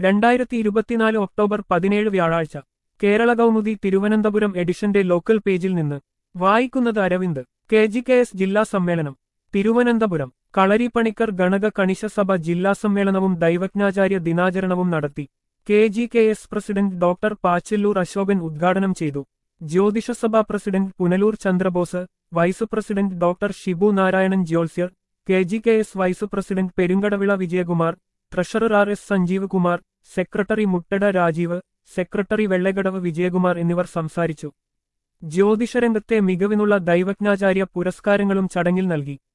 രണ്ടായിരത്തി ഇരുപത്തിനാല് ഒക്ടോബർ പതിനേഴ് വ്യാഴാഴ്ച കേരള കൗമുദി തിരുവനന്തപുരം എഡിഷന്റെ ലോക്കൽ പേജിൽ നിന്ന് വായിക്കുന്നത് Aravind K G K S ജില്ലാ സമ്മേളനം തിരുവനന്തപുരം കളരിപ്പണിക്കർ ഗണക കണിശസഭ ജില്ലാ സമ്മേളനവും ദൈവജ്ഞാചാര്യ ദിനാചരണവും നടത്തി K G K S president doctor Pachalloor Ashokan ഉദ്ഘാടനം ചെയ്തു ജ്യോതിഷസഭാ president Punalur Chandrabose vice president doctor Shibu Narayanan ജ്യോത്സ്യർ K G K S vice president Perumkadavila Vijayakumar treasurer R S Sanjeev Kumar secretary Muttada Rajeev secretary Vellakadavu Vijayakumar എന്നിവർ സംസാരിച്ചു ജ്യോതിഷരംഗത്തെ മികവിനുള്ള ദൈവജ്ഞാചാര്യ പുരസ്കാരങ്ങളും ചടങ്ങിൽ നൽകി